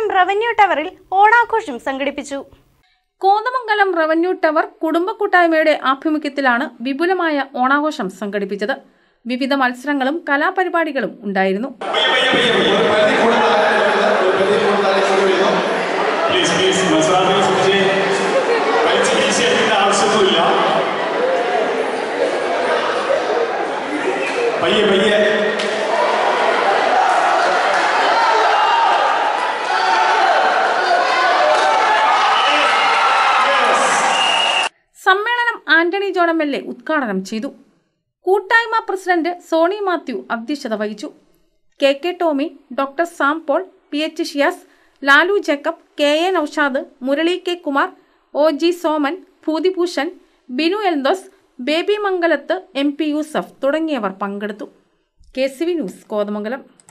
Kothamangalam revenue ടവറിൽ ഓണാഘോഷം സംഘടിപ്പിച്ചു കോതമംഗലം റവന്യൂ ടവർ കുടുംബ കൂട്ടായ്മയുടെ ആഭിമുഖ്യത്തിലാണ് വിപുലമായ ഓണാഘോഷം സംഘടിപ്പിച്ചത് വിവിധ മത്സരങ്ങളും കലാപരിപാടികളും ഉണ്ടായിരുന്നു പ്ലീസ് പ്ലീസ് മത്സരാർത്ഥികൾ സൂക്ഷിച്ച് വലിച്ചു വീശി എടുക്കേണ്ട ആവശ്യമൊന്നുമില്ല പയ്യെ പയ്യെ സമ്മേളനം Antony John M L A ഉദ്ഘാടനം ചെയ്തു കൂട്ടായ്മ പ്രസിഡന്റ് സോണി മാത്യു അധ്യക്ഷത വഹിച്ചു K K Tomy doctor Sam Paul P H Shiyas Lalu Jacob K A Noushad Murali K Kumar O G Soman Bhutibhushan Binu Eldhose Baby Mangalath M P Yusuf തുടങ്ങിയവർ പങ്കെടുത്തു K C V news Kothamangalam